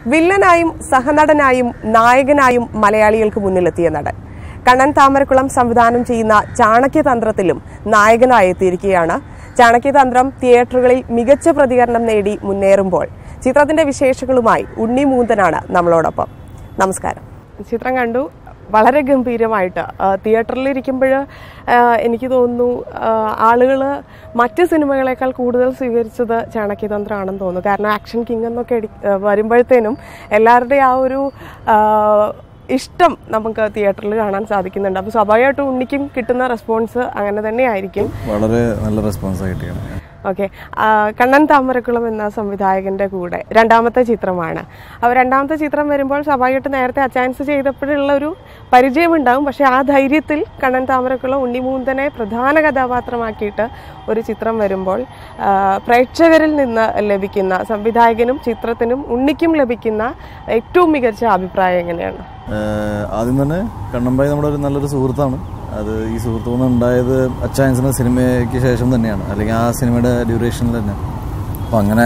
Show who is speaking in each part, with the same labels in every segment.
Speaker 1: വില്ലനായും സഹനടനായും നായകനായും മലയാളികൾക്ക് മുന്നിലെത്തിയ നടൻ കണ്ണൻ താമരക്കുളം സംവിധാനം ചെയ്യുന്ന ചാണക്യതന്ത്രത്തിലും നായകനായി എത്തിയിരിക്കുകയാണ് ചാണക്യതന്ത്രം തിയേറ്ററുകളിൽ മികച്ച പ്രതികരണം നേടി മുന്നേറുമ്പോൾ ചിത്രത്തിന്റെ വിശേഷങ്ങളുമായി ഉണ്ണി മൂന്തനാണ് നമ്മളോടൊപ്പം നമസ്കാരം ചിത്രം കണ്ടു വളരെ ഗംഭീരമായിട്ട് തിയേറ്ററിൽ ഇരിക്കുമ്പോൾ എനിക്ക് തോന്നുന്നു ആളുകൾ മറ്റ് സിനിമകളെക്കാൾ കൂടുതൽ സ്വീകരിച്ചത് ചാണക്യതന്ത്രമാണെന്ന് തോന്നുന്നു കാരണം ആക്ഷൻ കിങ് എന്നൊക്കെ എടി- ആ, വരുമ്പോഴത്തേനും എല്ലാവരുടെയും ആ ഒരു ആ, ഇഷ്ടം നമുക്ക് തിയേറ്ററിൽ കാണാൻ സാധിക്കുന്നുണ്ട് അപ്പോൾ സ്വാഭാവികമായിട്ടും ഉണ്ണിക്കും കിട്ടുന്ന റെസ്പോൺസ് അങ്ങനെ തന്നെ ആയിരിക്കും
Speaker 2: വളരെ നല്ല റെസ്പോൺസ് കിട്ടിയാണ്
Speaker 1: ഓക്കെ കണ്ണൻ താമരക്കുളം എന്ന സംവിധായകന്റെ കൂടെ രണ്ടാമത്തെ ചിത്രമാണ് അപ്പോൾ രണ്ടാമത്തെ ചിത്രം വരുമ്പോൾ സ്വാഭാവികമായിട്ട് നേരത്തെ അച്ചാൻസ് ചെയ്തപ്പോഴുള്ള ഒരു പരിചയമുണ്ടാകും പക്ഷേ ആ ധൈര്യത്തിൽ കണ്ണൻ താമരക്കുളം ഉണ്ണിമൂന്തനെ പ്രധാന കഥാപാത്രമാക്കിയിട്ട് ഒരു ചിത്രം വരുമ്പോൾ ആ, പ്രേക്ഷകരിൽ നിന്ന് ലഭിക്കുന്ന സംവിധായകനും ചിത്രത്തിനും ഉണ്ണിക്കും ലഭിക്കുന്ന ഏറ്റവും മികച്ച അഭിപ്രായം എങ്ങനെയാണ്
Speaker 2: ഏഹ് ആദ്യം തന്നെ കണ്ണമ്പായി നമ്മുടെ ഒരു നല്ലൊരു സുഹൃത്താണ് അത് ഈ സുഹൃത്ത് കൊണ്ട് ഉണ്ടായത് അച്ചായൻസിന്റെ സിനിമയ്ക്ക് ശേഷം തന്നെയാണ് അല്ലെങ്കിൽ ആ സിനിമയുടെ ഡ്യൂറേഷനിൽ തന്നെ അപ്പം അങ്ങനെ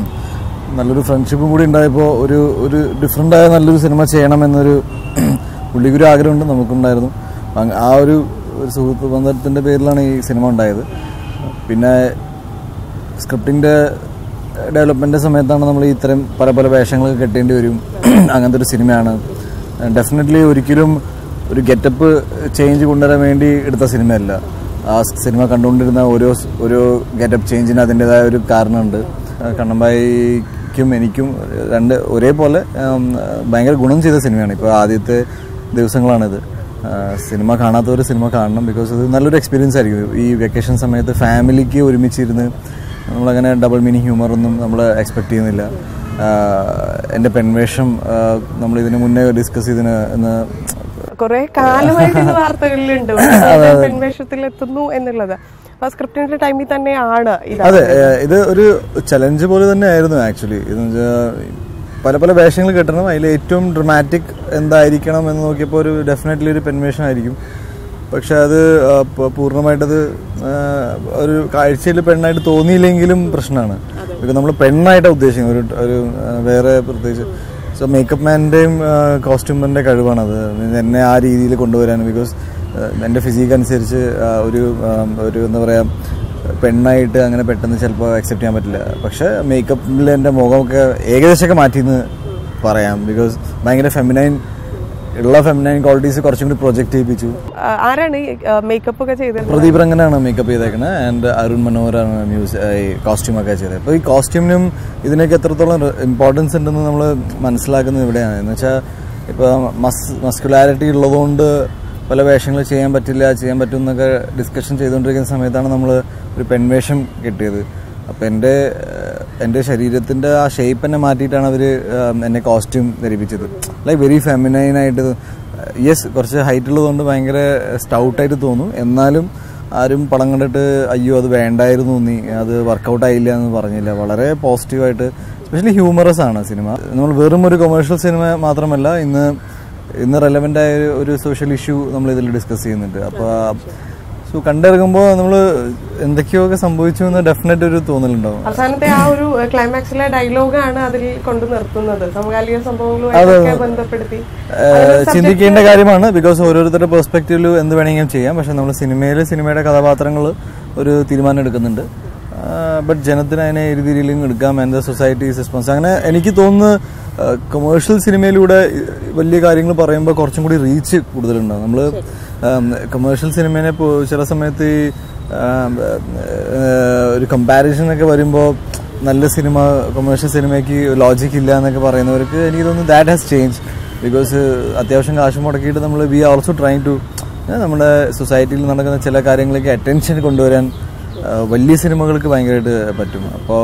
Speaker 2: നല്ലൊരു ഫ്രണ്ട്ഷിപ്പും കൂടി ഉണ്ടായപ്പോൾ ഒരു ഒരു ഡിഫറെൻ്റ് ആയ നല്ലൊരു സിനിമ ചെയ്യണമെന്നൊരു പുള്ളിക്കൊരു ആഗ്രഹമുണ്ട് നമുക്കുണ്ടായിരുന്നു അങ്ങ- ആ ഒരു ഒരു സുഹൃത്ത് ബന്ധത്തിൻ്റെ പേരിലാണ് ഈ സിനിമ ഉണ്ടായത് പിന്നെ സ്ക്രിപ്റ്റിൻ്റെ ഡെവലപ്മെൻറ്റ് സമയത്താണ് നമ്മൾ ഇത്തരം പല പല വേഷങ്ങളൊക്കെ കെട്ടേണ്ടി വരും അങ്ങനത്തെ ഒരു സിനിമയാണ് ഡെഫിനറ്റ്ലി ഒരിക്കലും ഒരു ഗെറ്റപ്പ് ചേഞ്ച് കൊണ്ടുവരാൻ വേണ്ടി എടുത്ത സിനിമയല്ല ആ സിനിമ കണ്ടുകൊണ്ടിരുന്ന ഓരോ സ് ഓരോ ഗെറ്റപ്പ് ചേഞ്ചിന് അതിൻ്റെതായ ഒരു കാരണമുണ്ട് ആ, കണ്ണമ്പായിക്കും എനിക്കും രണ്ട് ഒരേപോലെ ഉം, ഭയങ്കര ഗുണം ചെയ്ത സിനിമയാണ് ഇപ്പോൾ ആദ്യത്തെ ദിവസങ്ങളാണിത് ആ, സിനിമ കാണാത്തവർ സിനിമ കാണണം ബിക്കോസ് ഇത് നല്ലൊരു എക്സ്പീരിയൻസ് ആയിരിക്കും ഈ വെക്കേഷൻ സമയത്ത് ഫാമിലിക്ക് ഒരുമിച്ചിരുന്ന് നമ്മളങ്ങനെ ഡബിൾ മീനിങ് ഹ്യൂമർ ഒന്നും നമ്മൾ എക്സ്പെക്ട് ചെയ്യുന്നില്ല ആ, എൻ്റെ പെൺവേഷം ആ, നമ്മൾ ഇതിന് മുന്നേ ഡിസ്കസ് ചെയ്തിന് എന്ന്
Speaker 1: കുറെ കാലമായിട്ട് ഇത് വാർത്തകളിലുണ്ട് പെൺവേഷത്തിൽ എത്തുന്നു എന്നുള്ളത് അപ്പൊ സ്ക്രിപ്റ്റിന്റെ ടൈമിൽ തന്നെയാണ് ഇത്
Speaker 2: അതെ ഏ, ഇത് ഒരു ചലഞ്ച് പോലെ തന്നെ ആയിരുന്നു ആക്ച്വലി ഇതെന്ന് വെച്ചാൽ പല പല വേഷങ്ങൾ കിട്ടണം അതിൽ ഏറ്റവും ഡ്രമാറ്റിക് എന്തായിരിക്കണം എന്ന് നോക്കിയപ്പോൾ ഒരു ഡെഫിനറ്റ്ലി ഒരു പെൺവേഷം ആയിരിക്കും പക്ഷെ അത് ആ, പ- പൂർണ്ണമായിട്ടത് ആ, ഒരു കാഴ്ചയിൽ പെണ്ണായിട്ട് തോന്നിയില്ലെങ്കിലും പ്രശ്നമാണ് ബിക്കോസ് നമ്മൾ പെണ്ണായിട്ടാണ് ഉദ്ദേശിക്കുന്നത് ഒരു ഒരു ആ, വേറെ പ്രത്യേകിച്ച് സോ മേക്കപ്പ് മാൻ്റെയും കോസ്റ്റ്യൂമറിൻ്റെ കഴിവാണത് എന്നെ ആ രീതിയിൽ കൊണ്ടുവരാൻ ബിക്കോസ് എൻ്റെ ഫിസിക്ക് അനുസരിച്ച് ആ, ഒരു ആ, ഒരു എന്താ പറയുക പെണ്ണായിട്ട് അങ്ങനെ പെട്ടെന്ന് ചിലപ്പോൾ അക്സെപ്റ്റ് ചെയ്യാൻ പറ്റില്ല പക്ഷേ മേക്കപ്പിൽ എൻ്റെ മുഖമൊക്കെ ഏകദേശമൊക്കെ മാറ്റിയെന്ന് പറയാം ബിക്കോസ് ഭയങ്കര ഫെമിനൈൻ ഉള്ള ഫെമിനൈൻ ക്വാളിറ്റീസ് കുറച്ചും കൂടി പ്രൊജക്റ്റ് ചെയ്യിപ്പിച്ചു
Speaker 1: ആ, ആരാണ് ഈ മേക്കപ്പ് ഒക്കെ ചെയ്തത്
Speaker 2: പ്രദീപ് റങ്കനാണ് മേക്കപ്പ് ചെയ്തേക്കുന്നത് ആൻഡ് അരുൺ മനോഹറാണ് മ്യൂസിക് ഈ കോസ്റ്റ്യൂം ഒക്കെ ചെയ്തത് അപ്പോൾ ഈ കോസ്റ്റ്യൂമിനും ഇതിനൊക്കെ എത്രത്തോളം ഇമ്പോർട്ടൻസ് ഉണ്ടെന്ന് നമ്മൾ മനസ്സിലാക്കുന്നത് ഇവിടെയാണ് എന്ന് വെച്ചാൽ ഇപ്പോൾ മസ് മസ്കുലാരിറ്റി ഉള്ളതുകൊണ്ട് പല വേഷങ്ങൾ ചെയ്യാൻ പറ്റില്ല ചെയ്യാൻ പറ്റും എന്നൊക്കെ ഡിസ്കഷൻ ചെയ്തുകൊണ്ടിരിക്കുന്ന സമയത്താണ് നമ്മൾ ഒരു പെൺവേഷം കിട്ടിയത് അപ്പോൾ എൻ്റെ ഏഹ്, എൻ്റെ ശരീരത്തിൻ്റെ ആ ഷേപ്പ് തന്നെ മാറ്റിയിട്ടാണ് അവർ എന്നെ കോസ്റ്റ്യൂം ധരിപ്പിച്ചത് ലൈക്ക് വെരി ഫെമിനൈനായിട്ട് യെസ് കുറച്ച് ഹൈറ്റ് ഉള്ളതുകൊണ്ട് ഭയങ്കര സ്റ്റൗട്ടായിട്ട് തോന്നും എന്നാലും ആരും പടം കണ്ടിട്ട് അയ്യോ അത് വേണ്ടായിരുന്നു നീ അത് വർക്കൗട്ട് ആയില്ല എന്ന് പറഞ്ഞില്ല വളരെ പോസിറ്റീവായിട്ട് സ്പെഷ്യലി ഹ്യൂമറസ് ആണ് സിനിമ നമ്മൾ വെറും ഒരു കൊമേഴ്ഷ്യൽ സിനിമ മാത്രമല്ല ഇന്ന് ഇന്ന് റെലവെൻ്റ് ആയ ഒരു- ഒരു സോഷ്യൽ ഇഷ്യൂ നമ്മൾ ഇതിൽ ഡിസ്കസ് ചെയ്യുന്നുണ്ട് അപ്പോൾ സോ കണ്ടിറങ്ങുമ്പോൾ നമ്മൾ എന്തൊക്കെയൊക്കെ സംഭവിച്ചു എന്ന് ഡെഫിനറ്റ് ഒരു തോന്നലുണ്ടാവും
Speaker 1: അവസാനത്തെ ആ ഒരു ക്ലൈമാക്സിലെ ഡയലോഗാണ് അതിൽ കൊണ്ടു നിർത്തുന്നത് സമകാലിക സംഭവങ്ങളുമായിട്ടൊക്കെ ബന്ധപ്പെടുത്തി
Speaker 2: ഏഹ് ചിന്തിക്കേണ്ട കാര്യമാണ് ബിക്കോസ് ഓരോരുത്തരുടെ പെർസ്പെക്റ്റീവിൽ എന്ത് വേണമെങ്കിലും ചെയ്യാം പക്ഷെ നമ്മൾ സിനിമയിൽ സിനിമയുടെ കഥാപാത്രങ്ങൾ ഒരു തീരുമാനം എടുക്കുന്നുണ്ട് ബട്ട് ജനത്തിന് അതിനെ ഏത് രീതിയിലും എടുക്കാം ആൻഡ് സൊസൈറ്റി റെസ്പോൺസ് അങ്ങനെ എനിക്ക് തോന്നുന്നു കൊമേഴ്ഷ്യൽ സിനിമയിലൂടെ വലിയ കാര്യങ്ങൾ പറയുമ്പോൾ കുറച്ചും കൂടി റീച്ച് കൂടുതലുണ്ടാവും നമ്മൾ കൊമേഴ്ഷ്യൽ സിനിമേനെ ഇപ്പോൾ ചില സമയത്ത് ഈ ആം, ഏഹ്, ഒരു കമ്പാരിസൺ ഒക്കെ വരുമ്പോൾ നല്ല സിനിമ കൊമേഴ്ഷ്യൽ സിനിമയ്ക്ക് ലോജിക് ഇല്ല എന്നൊക്കെ പറയുന്നവർക്ക് എനിക്ക് തോന്നുന്നു ദാറ്റ് ഹാസ് ചേഞ്ച് ബിക്കോസ് അത്യാവശ്യം കാശ് മുടക്കിയിട്ട് നമ്മൾ വി ആൾസോ ട്രൈങ് ടു നമ്മുടെ സൊസൈറ്റിയിൽ നടക്കുന്ന ചില കാര്യങ്ങളൊക്കെ അറ്റൻഷൻ കൊണ്ടുവരാൻ ആ, വലിയ സിനിമകൾക്ക് ഭയങ്കരമായിട്ട് പറ്റും അപ്പോൾ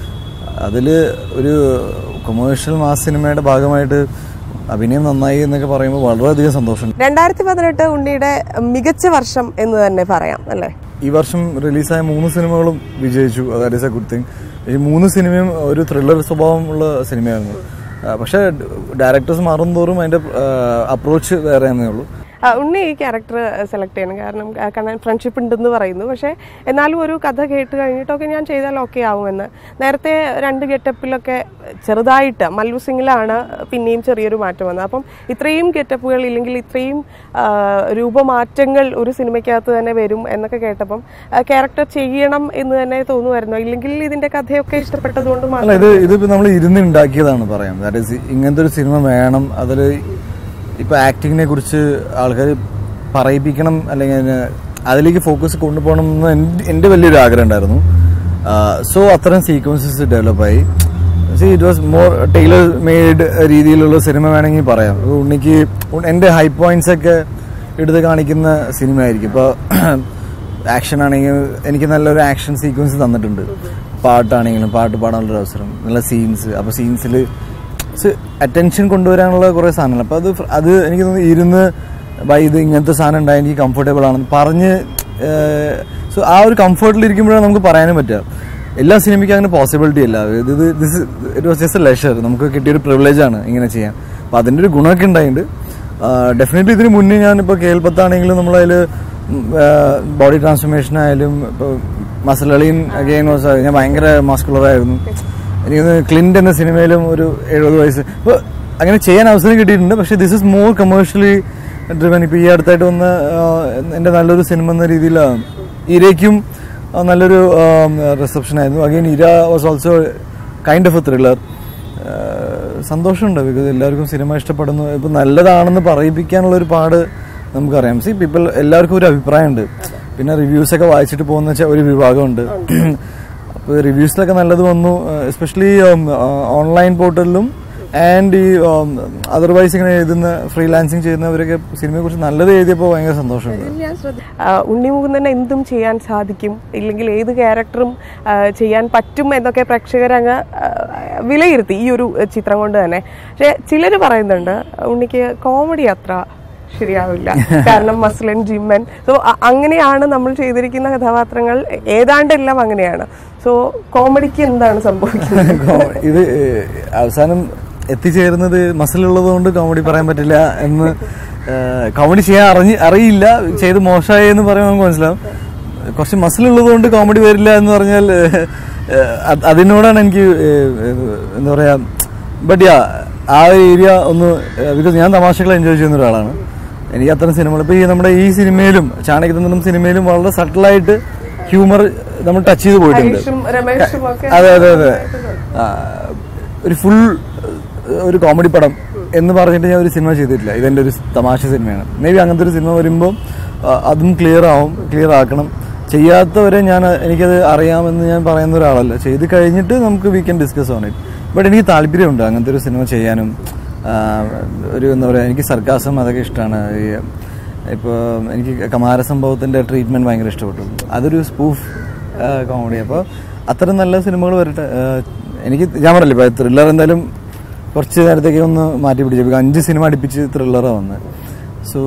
Speaker 2: അതിൽ ഒരു കൊമേഴ്ഷ്യൽ മാസ് സിനിമയുടെ ഭാഗമായിട്ട് അഭിനയം നന്നായി എന്നൊക്കെ പറയുമ്പോൾ വളരെയധികം സന്തോഷമുണ്ട്
Speaker 1: രണ്ടായിരത്തി പതിനെട്ട് ഉണ്ണിയുടെ മികച്ച വർഷം എന്ന് തന്നെ പറയാം അല്ലേ
Speaker 2: ഈ വർഷം റിലീസായ മൂന്ന് സിനിമകളും വിജയിച്ചു that is a good thing ഈ മൂന്ന് സിനിമയും ഒരു ത്രില്ലർ സ്വഭാവമുള്ള സിനിമയായിരുന്നു ആ, പക്ഷേ ഡയറക്ടേഴ്സ് മാറും തോറും അതിൻ്റെ അപ്രോച്ച് വേറെ എന്നേ ഉള്ളൂ
Speaker 1: ആ, ഉണ്ണി ഈ ക്യാരക്ടർ സെലക്ട് ചെയ്യണം കാരണം ആ, കണ്ണൻ ഫ്രണ്ട്ഷിപ്പ് ഉണ്ടെന്ന് പറയുന്നു പക്ഷേ എന്നാലും ഒരു കഥ കേട്ട് കഴിഞ്ഞിട്ടൊക്കെ ഞാൻ ചെയ്താൽ ഓക്കെ ആവുമെന്ന് നേരത്തെ രണ്ട് ഗെറ്റപ്പിലൊക്കെ ചെറുതായിട്ട് മല്ലു സിംഗിലാണ് പിന്നെയും ചെറിയൊരു മാറ്റം വന്നത് അപ്പം ഇത്രയും ഗെറ്റപ്പുകൾ ഇല്ലെങ്കിൽ ഇത്രയും ആ, രൂപമാറ്റങ്ങൾ ഒരു സിനിമയ്ക്കകത്ത് തന്നെ വരും എന്നൊക്കെ കേട്ടപ്പം ക്യാരക്ടർ ചെയ്യണം എന്ന് തന്നെ തോന്നുമായിരുന്നു ഇല്ലെങ്കിൽ ഇതിന്റെ കഥയൊക്കെ ഇഷ്ടപ്പെട്ടതുകൊണ്ട് മാത്രം
Speaker 2: അല്ല ഇത് ഇതിപ്പോ നമ്മൾ ഇരുന്ന് ഉണ്ടാക്കിയതാണ് പറയാം ദാറ്റ് ഈസ് ഇങ്ങനത്തെ ഒരു സിനിമ വേണം അതിൽ ഇപ്പൊ ആക്ടിങ്ങിനെ കുറിച്ച് ആൾക്കാർ പറയിപ്പിക്കണം അല്ലെങ്കിൽ അതിന് അതിലേക്ക് ഫോക്കസ് കൊണ്ടുപോകണം എന്ന് എൻ്റെ- എൻ്റെ വലിയൊരു ആഗ്രഹം ഉണ്ടായിരുന്നു സോ അത്തരം സീക്വൻസസ് ഡെവലപ്പായി see it was more tailor made രീതിയിലുള്ള സിനിമ വേണമെങ്കിൽ പറയാം ഇപ്പൊ ഉണ്ണിക്ക് ഉ- എൻ്റെ ഹൈ പോയിന്റ്സ് ഒക്കെ എടുത്ത് കാണിക്കുന്ന സിനിമയായിരിക്കും ഇപ്പോൾ ആക്ഷൻ ആണെങ്കിൽ എനിക്ക് നല്ലൊരു ആക്ഷൻ സീക്വൻസ് തന്നിട്ടുണ്ട് പാട്ടാണെങ്കിലും പാട്ട് പാടാനുള്ള അവസരം നല്ല സീൻസ് അപ്പോൾ സീൻസിൽ അറ്റൻഷൻ കൊണ്ടുവരാനുള്ള കുറേ സാധനങ്ങൾ അപ്പോൾ അത് ഫ്ര- അത് എനിക്ക് തോന്നുന്നു ഇരുന്ന് ബൈ ഇത് ഇങ്ങനത്തെ സാധനം ഉണ്ടായി എനിക്ക് കംഫർട്ടബിൾ ആണെന്ന് പറഞ്ഞ് സോ ആ ഒരു കംഫർട്ടിൽ ഇരിക്കുമ്പോഴാണ് നമുക്ക് പറയാനും പറ്റുക എല്ലാ സിനിമയ്ക്കും അങ്ങനെ പോസിബിലിറ്റി അല്ല ഇത് ഇത് this it was just a leisure നമുക്ക് കിട്ടിയൊരു പ്രിവിലേജ് ആണ് ഇങ്ങനെ ചെയ്യാൻ അപ്പോൾ അതിൻ്റെ ഒരു ഗുണമൊക്കെ ഉണ്ടായിട്ടുണ്ട് ഡെഫിനറ്റ്ലി ഇതിന് മുന്നേ ഞാനിപ്പോൾ കേൾപ്പത്താണെങ്കിലും നമ്മളതിൽ ബോഡി ട്രാൻസ്ഫോർമേഷൻ ആയാലും ഇപ്പോൾ മസലളീൻ അഗെയിൻ വാസ് ഞാൻ ഭയങ്കര മസ്കുലർ ആയിരുന്നു എനിക്ക് ക്ലിൻറ്റ് എന്ന സിനിമയിലും ഒരു എഴുപത് വയസ്സ് ഇപ്പോൾ അങ്ങനെ ചെയ്യാൻ അവസരം കിട്ടിയിട്ടുണ്ട് പക്ഷേ this is more commercially driven ഇപ്പോൾ ഈ അടുത്തായിട്ട് വന്ന എൻ്റെ നല്ലൊരു സിനിമ എന്ന രീതിയിലാണ് ഇരയ്ക്കും ആ, നല്ലൊരു റിസപ്ഷൻ ആയിരുന്നു again Ira was also kind of a thriller സന്തോഷമുണ്ട് ബിക്കോസ് എല്ലാവർക്കും സിനിമ ഇഷ്ടപ്പെടുന്നു ഇപ്പം നല്ലതാണെന്ന് പറയിപ്പിക്കാനുള്ള ഒരു പാട് നമുക്കറിയാം സി പീപ്പിൾ എല്ലാവർക്കും ഒരു അഭിപ്രായമുണ്ട് പിന്നെ റിവ്യൂസ് ഒക്കെ വായിച്ചിട്ട് പോകുന്ന വെച്ചാൽ ഒരു വിഭാഗമുണ്ട് അപ്പോൾ റിവ്യൂസിലൊക്കെ നല്ലത് വന്നു എസ്പെഷ്യലി ഓൺലൈൻ പോർട്ടലിലും ആൻഡ് ഈ അതർവൈസ് ഇങ്ങനെ എഴുതുന്ന ഫ്രീലാൻസിങ് ചെയ്യുന്നവരൊക്കെ സിനിമയെ കുറിച്ച് നല്ലത് എഴുതിയപ്പോൾ ഭയങ്കര സന്തോഷമുണ്ട്
Speaker 1: ആ, ഉണ്ണിമുകുന്ദന് എന്തും ചെയ്യാൻ സാധിക്കും ഇല്ലെങ്കിൽ ഏത് ക്യാരക്ടറും ആ, ചെയ്യാൻ പറ്റും എന്നൊക്കെ പ്രേക്ഷകർ അങ്ങ് ആ, വിലയിരുത്തി ഈ ഒരു ചിത്രം കൊണ്ട് തന്നെ പക്ഷെ ചിലർ പറയുന്നുണ്ട് ഉണ്ണിക്ക് കോമഡി അത്ര ശരിയാവില്ല കാരണം മസ്ലൻ ജിമ്മൻ സോ അങ്ങനെയാണ് നമ്മൾ ചെയ്തിരിക്കുന്ന കഥാപാത്രങ്ങൾ ഏതാണ്ടെല്ലാം അങ്ങനെയാണ് സോ കോമഡിക്ക് എന്താണ് സംഭവിക്കുന്നത്
Speaker 2: കോ- ഇത് ഏഹ്, അവസാനം എത്തിച്ചേരുന്നത് മസിലുള്ളത് കൊണ്ട് കോമഡി പറയാൻ പറ്റില്ല എന്ന് കോമഡി ചെയ്യാൻ അറിഞ്ഞ് അറിയില്ല ചെയ്ത് മോശമായി എന്ന് പറയുമ്പോൾ നമുക്ക് മനസ്സിലാവും കുറച്ച് മസിലുള്ളത് കൊണ്ട് കോമഡി വരില്ല എന്ന് പറഞ്ഞാൽ ഏഹ്, ഏഹ്, അത് അതിനോടാണ് എനിക്ക് ഏഹ്, ഏഹ്, എന്താ പറയാ ബട്ട് യാ ആ ഒരു ഏരിയ ഒന്ന് ബിക്കോസ് ഞാൻ തമാശകൾ എൻജോയ് ചെയ്യുന്ന ഒരാളാണ് എനിക്ക് അത്തരം സിനിമകൾ ഇപ്പോൾ ഈ നമ്മുടെ ഈ സിനിമയിലും ചാണകത്തന്തനും സിനിമയിലും വളരെ സട്ടിലായിട്ട് ഹ്യൂമർ നമ്മൾ ടച്ച് ചെയ്ത് പോയിട്ടുണ്ട്
Speaker 1: ഹരീഷും രമേഷും ഒക്കെ
Speaker 2: അതെ അതെ അതെ ആ, ഒരു ഫുൾ ഒരു കോമഡി പടം എന്ന് പറഞ്ഞിട്ട് ഞാൻ ഒരു സിനിമ ചെയ്തിട്ടില്ല ഇതെന്റെ ഒരു തമാശ സിനിമയാണ് മേ ബി അങ്ങനത്തെ ഒരു സിനിമ വരുമ്പോൾ ആ, അതും ക്ലിയർ ആവും ക്ലിയർ ആക്കണം ചെയ്യാത്തവരെ ഞാൻ എനിക്കത് അറിയാമെന്ന് ഞാൻ പറയുന്ന ഒരാളല്ല ചെയ്ത് കഴിഞ്ഞിട്ട് നമുക്ക് we can discuss on it but എനിക്ക് താല്പര്യമുണ്ട് അങ്ങനത്തെ ഒരു സിനിമ ചെയ്യാനും ആ, ഒരു എന്താ പറയുക എനിക്ക് സർക്കാസം അതൊക്കെ ഇഷ്ടമാണ് ഈ ഇപ്പോൾ എനിക്ക് കമാര സംഭവത്തിൻ്റെ ട്രീറ്റ്മെൻറ്റ് ഭയങ്കര ഇഷ്ടപ്പെട്ടു അതൊരു സ്പൂഫ് കോമഡി അപ്പോൾ അത്തരം നല്ല സിനിമകൾ വരട്ടെ ആ, എനിക്ക് ഞാൻ പറയില്ല ഇപ്പോൾ ത്രില്ലർ എന്തായാലും കുറച്ച് നേരത്തേക്ക് ഒന്ന് മാറ്റി പിടിച്ചു ഇപ്പോൾ അഞ്ച് സിനിമ അടുപ്പിച്ച് ത്രില്ലറാണ് വന്നത് so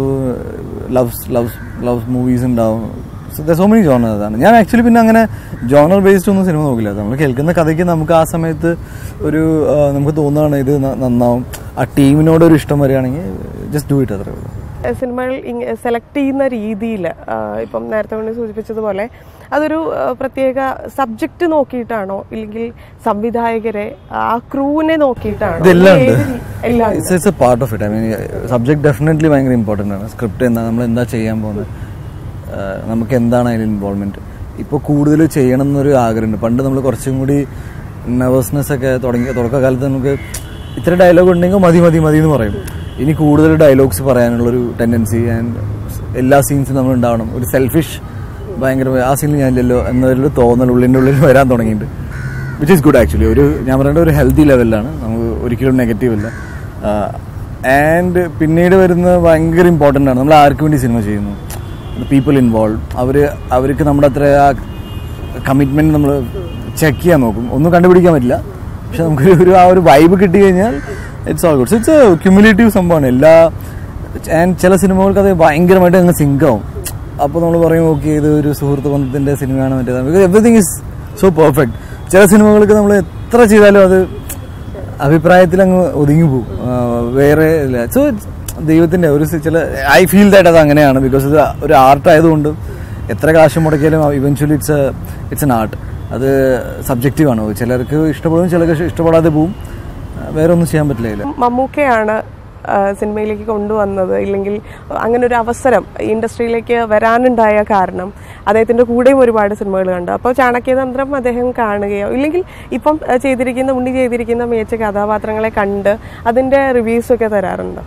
Speaker 2: loves loves love movies ഉണ്ടാവും സോ സോ മെനി ജോണർ അതാണ് ഞാൻ ആക്ച്വലി പിന്നെ അങ്ങനെ ജോണർ ബേസ്ഡ് ഒന്നും സിനിമ നോക്കില്ല നമ്മൾ കേൾക്കുന്ന കഥയ്ക്ക് നമുക്ക് ആ സമയത്ത് ഒരു ആ, നമുക്ക് തോന്നുകയാണ് ഇത് ന- നന്നാവും ആ ടീമിനോട് ഒരു ഇഷ്ടം വരികയാണെങ്കിൽ ജസ്റ്റ് ഡു ഇറ്റ് അത്രേ ഉള്ളൂ
Speaker 1: സിനിമകൾ സെലക്ട് ചെയ്യുന്ന രീതിയിൽ ഇപ്പം നേരത്തെ കൊണ്ട് സൂചിപ്പിച്ചതുപോലെ അതൊരു ആ, പ്രത്യേക സബ്ജക്റ്റ് നോക്കിയിട്ടാണോ ഇല്ലെങ്കിൽ സംവിധായകരെ ആ ക്രൂവിനെ നോക്കിയിട്ടാണോ
Speaker 2: ഇതെല്ലാം ഉണ്ട്
Speaker 1: ഏത് രീ- എല്ലാം ഉണ്ട്.
Speaker 2: It's it's a part of it I mean subject definitely ഭയങ്കര ഇമ്പോർട്ടൻ്റ് ആണ് സ്ക്രിപ്റ്റ് എന്താ നമ്മൾ എന്താ ചെയ്യാൻ പോകുന്നത് ആഹ് നമുക്ക് എന്താണ് അതിൽ ഇൻവോൾവ്മെന്റ് ഇപ്പോൾ കൂടുതൽ ചെയ്യണം എന്നൊരു ആഗ്രഹമുണ്ട് പണ്ട് നമ്മൾ കുറച്ചും കൂടി നെർവസ്നെസ് ഒക്കെ തുടങ്ങി തുടക്കകാലത്ത് നമുക്ക് ഇത്ര ഡയലോഗ് ഉണ്ടെങ്കിൽ മതി മതി മതി എന്ന് പറയും ഇനി കൂടുതൽ ഡയലോഗ്സ് പറയാനുള്ളൊരു ടെൻഡൻസി ആൻഡ് എല്ലാ സീൻസും നമ്മൾ ഉണ്ടാവണം ഒരു സെൽഫിഷ് ഭയങ്കര ആ സീനിൽ ഞാനില്ലല്ലോ എന്നൊരു തോന്നൽ ഉള്ളിൻ്റെ ഉള്ളിൽ വരാൻ തുടങ്ങിയിട്ടുണ്ട് വിച്ച് ഈസ് ഗുഡ് ആക്ച്വലി ഒരു ഞാൻ പറയേണ്ട ഒരു ഹെൽത്തി ലെവലിലാണ് നമുക്ക് ഒരിക്കലും നെഗറ്റീവ് അല്ല ആൻഡ് പിന്നീട് വരുന്ന ഭയങ്കര ഇമ്പോർട്ടൻ്റ് ആണ് നമ്മൾ ആർക്ക് വേണ്ടി സിനിമ ചെയ്യുന്നു പീപ്പിൾ ഇൻവോൾവ് അവർ അവർക്ക് നമ്മുടെ അത്ര ആ കമ്മിറ്റ്മെൻറ്റ് നമ്മൾ ചെക്ക് ചെയ്യാൻ നോക്കും ഒന്നും കണ്ടുപിടിക്കാൻ പറ്റില്ല പക്ഷെ നമുക്ക് ഒരു ആ ഒരു വൈബ് കിട്ടി കഴിഞ്ഞാൽ it's all good it's a cumulative സംഭവമാണ് എല്ലാ ആൻഡ് ചില സിനിമകൾക്ക് അത് ഭയങ്കരമായിട്ട് അങ്ങ് സിങ്ക് ആവും അപ്പോൾ നമ്മൾ പറയും ഓക്കെ ഇത് ഒരു സുഹൃത്ത് ബന്ധത്തിൻ്റെ സിനിമയാണ് മറ്റേതാണ് because everything is so perfect ചില സിനിമകൾക്ക് നമ്മൾ എത്ര ചെയ്താലും അത് അഭിപ്രായത്തിൽ അങ്ങ് ഒതുങ്ങി പോകും ആ, വേറെ ഇല്ല സോ ദൈവത്തിൻ്റെ ഒരു സി- ചില ഐ ഫീൽ ദാറ്റ് അത് അങ്ങനെയാണ് ബിക്കോസ് ഇത് ഒരു ആർട്ട് ആയതുകൊണ്ട് എത്ര കാശ് മുടക്കിയാലും eventually it's it's an art അത് സബ്ജക്റ്റീവാണ് ചിലർക്ക് ഇഷ്ടപ്പെടും ചിലർക്ക് ഇഷ്ടപ്പെടാതെ പോവും വേറെ ഒന്നും ചെയ്യാൻ പറ്റില്ല അതിൽ
Speaker 1: മമ്മൂക്കയാണ് ആ, സിനിമയിലേക്ക് കൊണ്ടുവന്നത് ഇല്ലെങ്കിൽ അങ്ങനെ ഒരു അവസരം ഇൻഡസ്ട്രിയിലേക്ക് വരാനുണ്ടായ കാരണം അദ്ദേഹത്തിന്റെ കൂടെയും ഒരുപാട് സിനിമകൾ കണ്ടു അപ്പോൾ ചാണക്യതന്ത്രം അദ്ദേഹം കാണുകയോ ഇല്ലെങ്കിൽ ഇപ്പം ആ, ചെയ്തിരിക്കുന്ന ഉണ്ണി ചെയ്തിരിക്കുന്ന മികച്ച കഥാപാത്രങ്ങളെ കണ്ട് അതിന്റെ റിവ്യൂസ് ഒക്കെ തരാറുണ്ടോ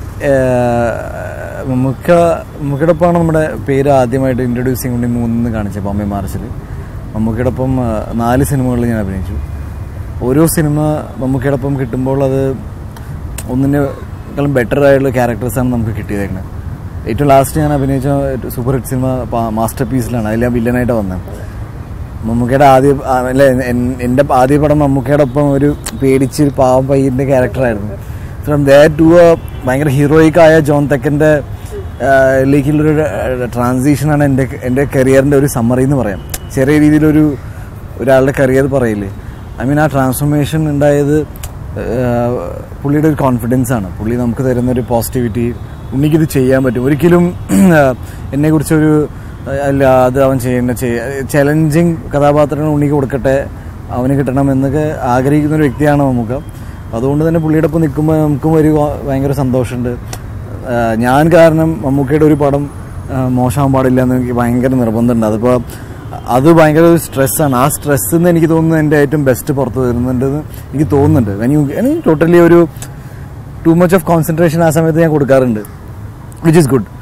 Speaker 2: മമ്മൂക്ക മമ്മൂക്കയോടൊപ്പമാണ് നമ്മുടെ പേര് ആദ്യമായിട്ട് ഇൻട്രൊഡ്യൂസിങ് വേണ്ടി മൂന്നിന്ന് കാണിച്ചത് ബോംബെ മാർച്ചിൽ മമ്മൂക്കയോടൊപ്പം ആ, നാല് സിനിമകളിൽ ഞാൻ അഭിനയിച്ചു ഓരോ സിനിമ മമ്മൂക്കയോടൊപ്പം കിട്ടുമ്പോൾ അത് ഒന്നിനേക്കാളും ബെറ്റർ ആയിട്ടുള്ള ക്യാരക്ടേഴ്സാണ് നമുക്ക് കിട്ടിയതേക്കുന്നത് ഏറ്റവും ലാസ്റ്റ് ഞാൻ അഭിനയിച്ച സൂപ്പർ ഹിറ്റ് സിനിമ മാസ്റ്റർ പീസിലാണ് അതിൽ ഞാൻ വില്ലനായിട്ട് വന്നത് മമ്മൂക്കയുടെ ആദ്യ ആ, അല്ല എൻ- എൻ്റെ ആദ്യ പടം മമ്മൂക്കയുടെ ഒപ്പം ഒരു പേടിച്ച് ഒരു പാവം പയ്യൻ്റെ ക്യാരക്ടറായിരുന്നു ഫ്രം ദേ ടു ഭയങ്കര ഹീറോയിക് ആയ ജോൺ തെക്കൻ്റെ ലേക്കുള്ളൊരു ട്രാൻസിഷനാണ് എൻ്റെ എൻ്റെ കരിയറിൻ്റെ ഒരു സമ്മറി എന്ന് പറയാം ചെറിയ രീതിയിലൊരു ഒരാളുടെ കരിയർ പറയില്ലേ ഐ മീൻ ആ ട്രാൻസ്ഫോർമേഷൻ ഉണ്ടായത് ആ, പുള്ളിയുടെ ഒരു കോൺഫിഡൻസ് ആണ് പുള്ളി നമുക്ക് തരുന്ന ഒരു പോസിറ്റിവിറ്റി ഉണ്ണിക്കിത് ചെയ്യാൻ പറ്റും ഒരിക്കലും എന്നെ കുറിച്ചൊരു അല്ല അത് അവൻ ചെയ്യേണ്ട ചലഞ്ചിങ് കഥാപാത്രങ്ങൾ ഉണ്ണിക്ക് കൊടുക്കട്ടെ അവന് കിട്ടണം എന്നൊക്കെ ആഗ്രഹിക്കുന്ന ഒരു വ്യക്തിയാണ് നമുക്ക് അതുകൊണ്ട് തന്നെ പുള്ളിയുടെ ഒപ്പം നിൽക്കുമ്പോൾ നമുക്കും ഒരു ഭയങ്കര സന്തോഷമുണ്ട് ആ, ഞാൻ കാരണം മമ്മൂക്കയുടെ ഒരു പടം ആ, മോശമാകാൻ പാടില്ല എന്ന് എനിക്ക് ഭയങ്കര നിർബന്ധമുണ്ട് അതിപ്പോൾ അത് ഭയങ്കര ഒരു സ്ട്രെസ്സാണ് ആ സ്ട്രെസ് എന്ന് എനിക്ക് തോന്നുന്നത് എൻ്റെ ഏറ്റവും ബെസ്റ്റ് പുറത്ത് വരുന്നുണ്ടെന്ന് എനിക്ക് തോന്നുന്നുണ്ട് എനിക്ക് ടോട്ടലി ഒരു ടു മച്ച് ഓഫ് കോൺസെൻട്രേഷൻ ആ സമയത്ത് ഞാൻ കൊടുക്കാറുണ്ട് വിച്ച് ഈസ് ഗുഡ്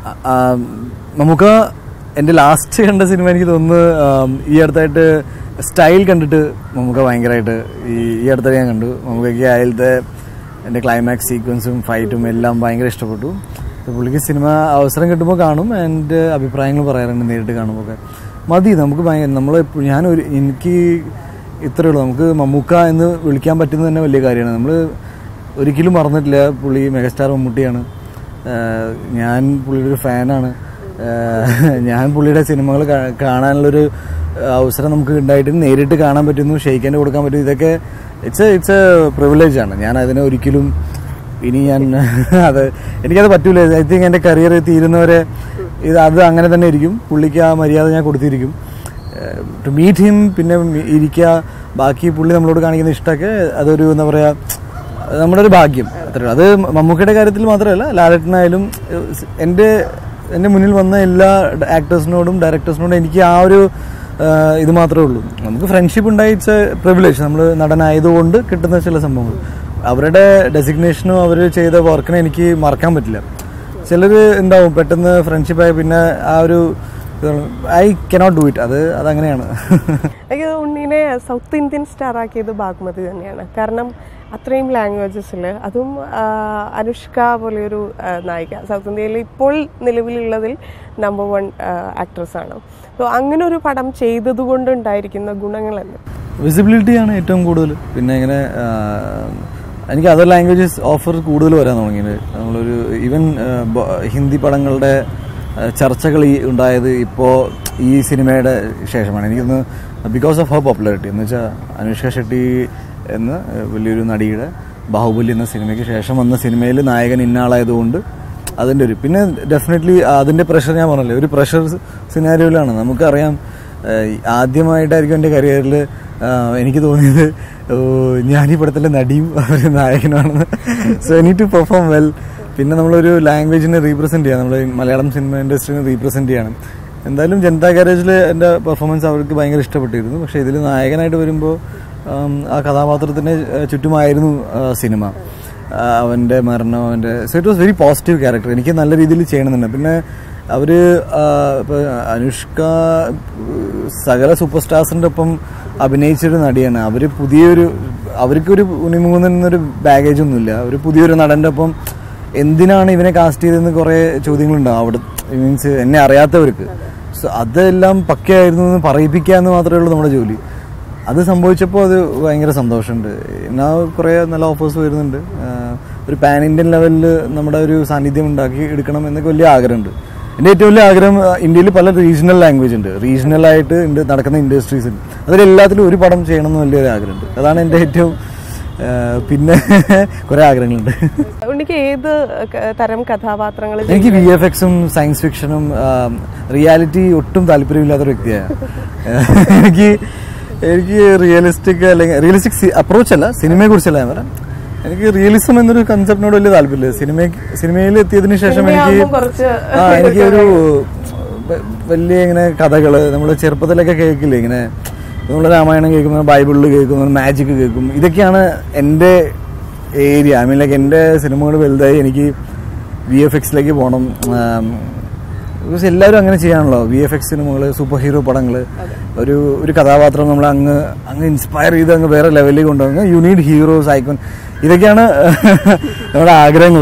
Speaker 2: നമുക്ക് എൻ്റെ ലാസ്റ്റ് കണ്ട സിനിമ എനിക്ക് തോന്നുന്നു ആം, ഈ അടുത്തായിട്ട് സ്റ്റൈൽ കണ്ടിട്ട് നമുക്ക് ഭയങ്കരമായിട്ട് ഈ ഈ അടുത്തായിട്ട് ഞാൻ കണ്ടു നമുക്കൊക്കെ അതിലത്തെ എൻ്റെ ക്ലൈമാക്സ് സീക്വൻസും ഫൈറ്റും എല്ലാം ഭയങ്കര ഇഷ്ടപ്പെട്ടു അപ്പോൾ പുള്ളിക്ക് സിനിമ അവസരം കിട്ടുമ്പോൾ കാണും എൻ്റെ അഭിപ്രായങ്ങൾ പറയാറുണ്ട് നേരിട്ട് കാണുമ്പോൾ ഒക്കെ മതി നമുക്ക് ഭയങ്കര നമ്മൾ ഞാനൊരു എനിക്ക് ഇത്രയേ ഉള്ളൂ നമുക്ക് മമ്മൂക്ക എന്ന് വിളിക്കാൻ പറ്റുന്നത് തന്നെ വലിയ കാര്യമാണ് നമ്മൾ ഒരിക്കലും മറന്നിട്ടില്ല പുള്ളി മെഗസ്റ്റാർ മമ്മൂട്ടിയാണ് ആഹ് ഞാൻ പുള്ളിയുടെ ഒരു ഫാനാണ് ആഹ് ഞാൻ പുള്ളിയുടെ സിനിമകൾ കാ- കാണാനുള്ളൊരു അവസരം നമുക്ക് ഉണ്ടായിട്ട് നേരിട്ട് കാണാൻ പറ്റുന്നു ഷെയ്ക്കാൻ്റെ കൊടുക്കാൻ പറ്റുന്നു ഇതൊക്കെ ഇറ്റ്സ് ഇറ്റ്സ് എ പ്രിവിലേജ് ആണ് ഞാൻ അതിനെ ഒരിക്കലും ഇനി ഞാൻ അത് എനിക്കത് പറ്റൂല ഐ തിങ്ക് എൻ്റെ കരിയർ തീരുന്നവരെ ഇത് അത് അങ്ങനെ തന്നെ ഇരിക്കും പുള്ളിക്ക് ആ മര്യാദ ഞാൻ കൊടുത്തിരിക്കും ടു മീറ്റ് ഹിം പിന്നെ മി- ഇരിക്കുക ബാക്കി പുള്ളി നമ്മളോട് കാണിക്കുന്ന ഇഷ്ടമൊക്കെ അതൊരു എന്താ പറയുക നമ്മുടെ ഒരു ഭാഗ്യം അത്രേ ഉള്ളൂ. അത് മമ്മൂക്കയുടെ കാര്യത്തിൽ മാത്രമല്ല ലാലട്ടനായാലും ഏഹ്, എൻ്റെ എൻ്റെ മുന്നിൽ വന്ന എല്ലാ ആക്ടേഴ്സിനോടും ഡയറക്ടേഴ്സിനോടും എനിക്ക് ആ ഒരു ഏഹ്, ഇത് മാത്രമേ ഉള്ളൂ നമുക്ക് ഫ്രണ്ട്ഷിപ്പ് ഉണ്ടായി ഇറ്റ്സ് പ്രിവിലേജ് നമ്മൾ നടനായതുകൊണ്ട് കിട്ടുന്ന ചില സംഭവങ്ങൾ അവരുടെ ഡെസിഗ്നേഷനും അവർ ചെയ്ത വർക്കിനെ എനിക്ക് മറക്കാൻ പറ്റില്ല ചിലർ ഉണ്ടാവും പെട്ടെന്ന് ഫ്രണ്ട്ഷിപ്പായി പിന്നെ ആ ഒരു ഐ കനോട്ട് ഡു ഇറ്റ് അത് അതങ്ങനെയാണ്
Speaker 1: എനിക്ക് തോന്നുന്നു ഉണ്ണീനെ സൗത്ത് ഇന്ത്യൻ സ്റ്റാർ ആക്കിയത് ബാഗ്മതി തന്നെയാണ് കാരണം അത്രയും ലാംഗ്വേജസിൽ അതും ആ, അനുഷ്ക പോലെയൊരു ആ, നായിക സൗത്ത് ഇന്ത്യയിൽ ഇപ്പോൾ നിലവിലുള്ളതിൽ നമ്പർ വൺ ആക്ട്രസ് ആണ് അപ്പോൾ അങ്ങനെ ഒരു പടം ചെയ്തതുകൊണ്ട് ഉണ്ടായിരിക്കുന്ന ഗുണങ്ങളെന്ന്
Speaker 2: വിസിബിലിറ്റിയാണ് ഏറ്റവും കൂടുതൽ പിന്നെ ഇങ്ങനെ ആ, എനിക്ക് അതർ ലാംഗ്വേജസ് ഓഫർ കൂടുതൽ വരാൻ തുടങ്ങിയത് നമ്മളൊരു ഈവൻ ഹിന്ദി പടങ്ങളുടെ ആ, ചർച്ചകൾ ഈ ഉണ്ടായത് ഇപ്പോൾ ഈ സിനിമയുടെ ശേഷമാണ് എനിക്കൊന്ന് ബിക്കോസ് ഓഫ് ഹർ പോപ്പുലാരിറ്റി എന്ന് വെച്ചാൽ അനുഷ്ക ഷെട്ടി എന്ന വലിയൊരു നടിയുടെ ബാഹുബലി എന്ന സിനിമയ്ക്ക് ശേഷം വന്ന സിനിമയിൽ നായകൻ ഇന്നാളായതുകൊണ്ട് അതിൻ്റെ ഒരു പിന്നെ ഡെഫിനറ്റ്ലി അതിൻ്റെ പ്രഷർ ഞാൻ പറഞ്ഞില്ലേ ഒരു പ്രഷർ സിനാരിയോയിലാണ് നമുക്കറിയാം ഏഹ് ആദ്യമായിട്ടായിരിക്കും എൻ്റെ കരിയറിൽ എനിക്ക് തോന്നിയത് ഓ, ഞാൻ ഈ പടത്തിലെ നടിയും ഒരു നായകനുമാണെന്ന് so any to perform well പിന്നെ നമ്മളൊരു ലാംഗ്വേജിനെ റീപ്രസെൻറ്റ് ചെയ്യാം നമ്മൾ മലയാളം സിനിമ ഇൻഡസ്ട്രീനെ റീപ്രസെൻറ്റ് ചെയ്യണം എന്തായാലും ജനതാ ഗാരേജിൽ എൻ്റെ പെർഫോമൻസ് അവർക്ക് ഭയങ്കര ഇഷ്ടപ്പെട്ടിരുന്നു പക്ഷേ ഇതിൽ നായകനായിട്ട് വരുമ്പോൾ ആം, ആ കഥാപാത്രത്തിന് ചുറ്റുമായിരുന്നു ആ, സിനിമ ആ, അവൻ്റെ മരണം അവൻ്റെ so it was very positive character എനിക്ക് നല്ല രീതിയിൽ ചെയ്യണമെന്നുണ്ട് പിന്നെ അവർ ഇപ്പോൾ അനുഷ്ക ഉം, സകല സൂപ്പർ സ്റ്റാർസിൻ്റെ ഒപ്പം അഭിനയിച്ചൊരു നടിയാണ് അവർ പുതിയൊരു അവർക്കൊരു ഉണിമുങ്ങുന്നൊരു ബാഗേജ് ഒന്നുമില്ല ഒരു പുതിയൊരു നടൻ്റെ ഒപ്പം എന്തിനാണ് ഇവനെ കാസ്റ്റ് ചെയ്തതെന്ന് കുറേ ചോദ്യങ്ങളുണ്ടാവും അവിടെ മീൻസ് എന്നെ അറിയാത്തവർക്ക് സോ അതെല്ലാം പക്കയായിരുന്നു എന്ന് പറയിപ്പിക്കുക എന്ന് മാത്രമേ ഉള്ളൂ നമ്മുടെ ജോലി അത് സംഭവിച്ചപ്പോൾ അത് ഭയങ്കര സന്തോഷമുണ്ട് എന്നാ കുറേ നല്ല ഓഫേഴ്സ് വരുന്നുണ്ട് ആഹ് ഒരു പാൻ ഇന്ത്യൻ ലെവലിൽ നമ്മുടെ ഒരു സാന്നിധ്യം ഉണ്ടാക്കി എടുക്കണം എന്നൊക്കെ വലിയ ആഗ്രഹമുണ്ട് എൻ്റെ ഏറ്റവും വലിയ ആഗ്രഹം ആഹ് ഇന്ത്യയിൽ പല റീജിയണൽ ലാംഗ്വേജ് ഉണ്ട് റീജിയണൽ ആയിട്ട് ഉണ്ട് നടക്കുന്ന ഇൻഡസ്ട്രീസിൽ അതിലെല്ലാത്തിലും ഒരു പടം ചെയ്യണം എന്ന് വലിയൊരു ആഗ്രഹമുണ്ട് അതാണ് എൻ്റെ ഏറ്റവും ആ, പിന്നെ കുറേ ആഗ്രഹങ്ങളുണ്ട്
Speaker 1: ഉണ്ണിക്ക് ഏത് ക- തരം കഥാപാത്രങ്ങൾ
Speaker 2: എനിക്ക് വി എഫ് എക്സും സയൻസ് ഫിക്ഷനും റിയാലിറ്റി ഒട്ടും താല്പര്യമില്ലാത്തൊരു വ്യക്തിയാണ് എനിക്ക് എനിക്ക് റിയലിസ്റ്റിക് അല്ലെങ്കിൽ റിയലിസ്റ്റിക് അപ്രോച്ച് അല്ല സിനിമയെ കുറിച്ചല്ല ഞാൻ പറയാം എനിക്ക് റിയലിസം എന്നൊരു കൺസെപ്റ്റിനോട് വലിയ താല്പര്യമില്ല സിനിമ സിനിമയിൽ എത്തിയതിനു ശേഷം എനിക്ക്
Speaker 1: സിനിമയാകുമ്പോൾ കുറച്ച്
Speaker 2: ആ എനിക്ക് ഒരു വ- വലിയ ഇങ്ങനെ കഥകള് നമ്മൾ ചെറുപ്പത്തിലൊക്കെ കേൾക്കില്ലേ ഇങ്ങനെ നമ്മൾ രാമായണം കേൾക്കുമ്പോൾ ബൈബിളിൽ കേൾക്കും മാജിക് കേൾക്കും ഇതൊക്കെയാണ് എൻ്റെ ഏരിയ ഐ മീൻ ലൈക്ക് എൻ്റെ സിനിമകൾ വലുതായി എനിക്ക് വി എഫ് എക്സിലേക്ക് പോകണം ബിക്കോസ് എല്ലാവരും അങ്ങനെ ചെയ്യാണല്ലോ വി എഫ് എക്സ് സിനിമകൾ സൂപ്പർ ഹീറോ പടങ്ങൾ ഒരു ഒരു കഥാപാത്രം നമ്മൾ അങ്ങ് അങ്ങ് ഇൻസ്പയർ ചെയ്ത് അങ്ങ് വേറെ ലെവലിൽ കൊണ്ടുവന്ന് യു നീഡ് ഹീറോസ് ഐക്കോൺ ഇതൊക്കെയാണ് നമ്മുടെ ആഗ്രഹങ്ങൾ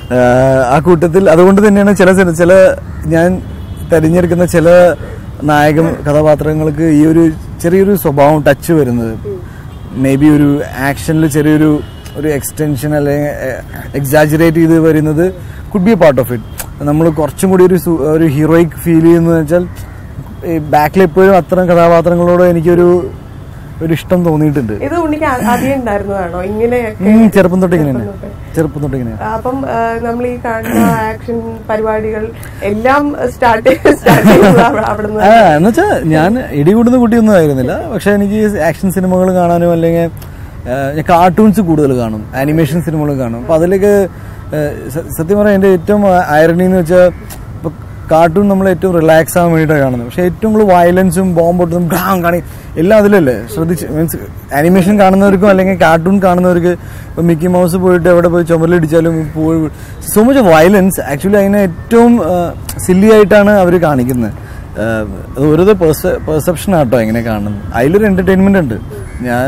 Speaker 2: ആ കൂട്ടത്തിൽ അതുകൊണ്ട് തന്നെയാണ് ചില ചില- ചില ഞാൻ തിരഞ്ഞെടുക്കുന്ന ചില നായക കഥാപാത്രങ്ങൾക്ക് ഈ ഒരു ചെറിയൊരു സ്വഭാവം ടച്ച് വരുന്നത് മേ ബി ഒരു ആക്ഷനിൽ ചെറിയൊരു ഒരു എക്സ്റ്റൻഷൻ അല്ലെങ്കിൽ എക്സാജറേറ്റ് ചെയ്ത് വരുന്നത് could be a part of it നമ്മൾ കുറച്ചും കൂടി ഒരു സു- ഒരു ഹീറോയിക് ഫീൽ ചെയ്യുന്നത് വെച്ചാൽ ഈ ബാക്കിൽ എപ്പോഴും അത്തരം കഥാപാത്രങ്ങളോട് എനിക്കൊരു ഒരു ഇഷ്ടം തോന്നിയിട്ടുണ്ട്
Speaker 1: ഇത് ഉണ്ണിക്ക് ആ- ആദ്യം ഉണ്ടായിരുന്നതാണോ ഇങ്ങനെയൊക്കെ
Speaker 2: ഉം, ചെറുപ്പം തൊട്ട് ഇങ്ങനെയാണ് ചെറുപ്പം തൊട്ട് ഇങ്ങനെയാണ്
Speaker 1: അപ്പം നമ്മൾ ഈ കാണുന്ന ആക്ഷൻ പരിപാടികൾ എല്ലാം സ്റ്റാർട്ട് സ്റ്റാർട്ട് ചെയ്യുന്നത് അവിടെ- അവിടുന്ന്
Speaker 2: ആ എന്നുവെച്ചാൽ ഞാൻ ഇടികൂടുന്ന കുട്ടിയൊന്നും ആയിരുന്നില്ല പക്ഷെ എനിക്ക് ആക്ഷൻ സിനിമകൾ കാണാനും അല്ലെങ്കിൽ ഞാൻ കാർട്ടൂൺസ് കൂടുതൽ കാണും ആനിമേഷൻ സിനിമകൾ കാണും അപ്പൊ അതിലേക്ക് ആ, സ- സത്യം പറയാം എൻ്റെ ഏറ്റവും ഐറണി എന്ന് വെച്ചാൽ ഇപ്പൊ കാർട്ടൂൺ നമ്മൾ ഏറ്റവും റിലാക്സ് ആവാൻ വേണ്ടിയിട്ടാണ് കാണുന്നത് പക്ഷെ ഏറ്റവും കൂടുതൽ വയലൻസും ബോംബ് പൊട്ടുന്നതും ഗ്രാം കാണി എല്ലാം അതിലല്ലേ ശ്രദ്ധിച്ച് മീൻസ് ആനിമേഷൻ കാണുന്നവർക്കും അല്ലെങ്കിൽ കാർട്ടൂൺ കാണുന്നവർക്ക് ഇപ്പൊ മിക്കി മൗസ് പോയിട്ട് എവിടെ പോയി ചുമലിടിച്ചാലും പോയി സോ മച്ച് വയലൻസ് ആക്ച്വലി അതിനെ ഏറ്റവും സില്ലി ആയിട്ടാണ് അവർ കാണിക്കുന്നത് ആഹ് അത് ഓരോ പെർസെപ്ഷൻ ആട്ടോ എങ്ങനെ കാണുന്നത് അതിലൊരു എന്റർടൈൻമെന്റ് ഉണ്ട് ഞാൻ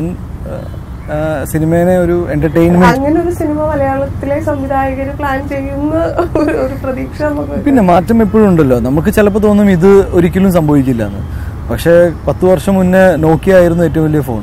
Speaker 2: ആഹ് സിനിമേനെ ഒരു എന്റർടൈൻമെന്റ്
Speaker 1: അങ്ങനെ ഒരു സിനിമ മലയാളത്തിലെ സംവിധായകർ പ്ലാൻ ചെയ്യുന്ന ഒരു- ഒരു പ്രതീക്ഷ നമുക്ക്
Speaker 2: പിന്നെ മാറ്റം എപ്പോഴും ഉണ്ടല്ലോ നമുക്ക് ചിലപ്പോൾ തോന്നും ഇത് ഒരിക്കലും സംഭവിക്കില്ല എന്ന് പക്ഷേ പത്ത് വർഷം മുന്നേ നോക്കിയ ആയിരുന്നു ഏറ്റവും വലിയ ഫോൺ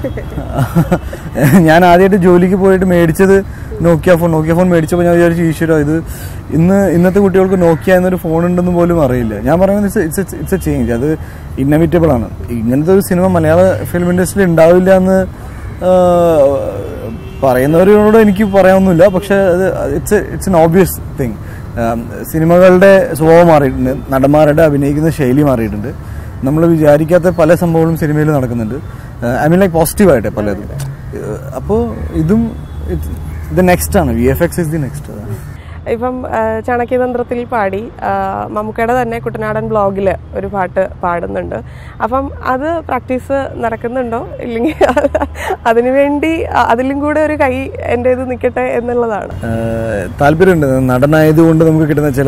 Speaker 2: ഞാൻ ആദ്യമായിട്ട് ജോലിക്ക് പോയിട്ട് മേടിച്ചത് നോക്കിയ ഫോൺ നോക്കിയ ഫോൺ മേടിച്ചപ്പോൾ ഞാൻ വിചാരിച്ചു ഈശ്വരോ ഇത് ഇന്ന് ഇന്നത്തെ കുട്ടികൾക്ക് നോക്കിയ എന്നൊരു ഫോൺ ഉണ്ടെന്ന് പോലും അറിയില്ല ഞാൻ പറയുന്നത് ഇറ്റ്സ് ഇറ്റ്സ് എ ചേഞ്ച് അത് ഇന്നവിറ്റബിൾ ആണ് ഇങ്ങനത്തെ ഒരു സിനിമ മലയാള ഫിലിം ഇൻഡസ്ട്രിയിൽ ഉണ്ടാവില്ല എന്ന് ആഹ്, പറയുന്നവരോട് എനിക്ക് പറയാനൊന്നുമില്ല പക്ഷെ അത് it's it's an obvious thing സിനിമകളുടെ സ്വഭാവം മാറിയിട്ടുണ്ട് നടന്മാരുടെ അഭിനയിക്കുന്ന ശൈലി മാറിയിട്ടുണ്ട് നമ്മൾ വിചാരിക്കാത്ത പല സംഭവങ്ങളും സിനിമയിൽ നടക്കുന്നുണ്ട് ഐ മീൻ ലൈക്ക് പോസിറ്റീവായിട്ട് പലതും അപ്പോൾ ഇതും ഇത് നെക്സ്റ്റ് ആണ് V F X is the next
Speaker 1: ഇപ്പം ആ, ചാണക്യതന്ത്രത്തിൽ പാടി ആ, മമ്മൂക്കയുടെ തന്നെ കുട്ടനാടൻ ബ്ലോഗിൽ ഒരു പാട്ട് പാടുന്നുണ്ട് അപ്പം അത് പ്രാക്ടീസ് നടക്കുന്നുണ്ടോ ഇല്ലെങ്കിൽ അതിനുവേണ്ടി അ- അതിലും കൂടെ ഒരു കൈ എൻ്റേത് നിൽക്കട്ടെ എന്നുള്ളതാണ്
Speaker 2: താല്പര്യമുണ്ട് നടനായതുകൊണ്ട് നമുക്ക് കിട്ടുന്ന ചില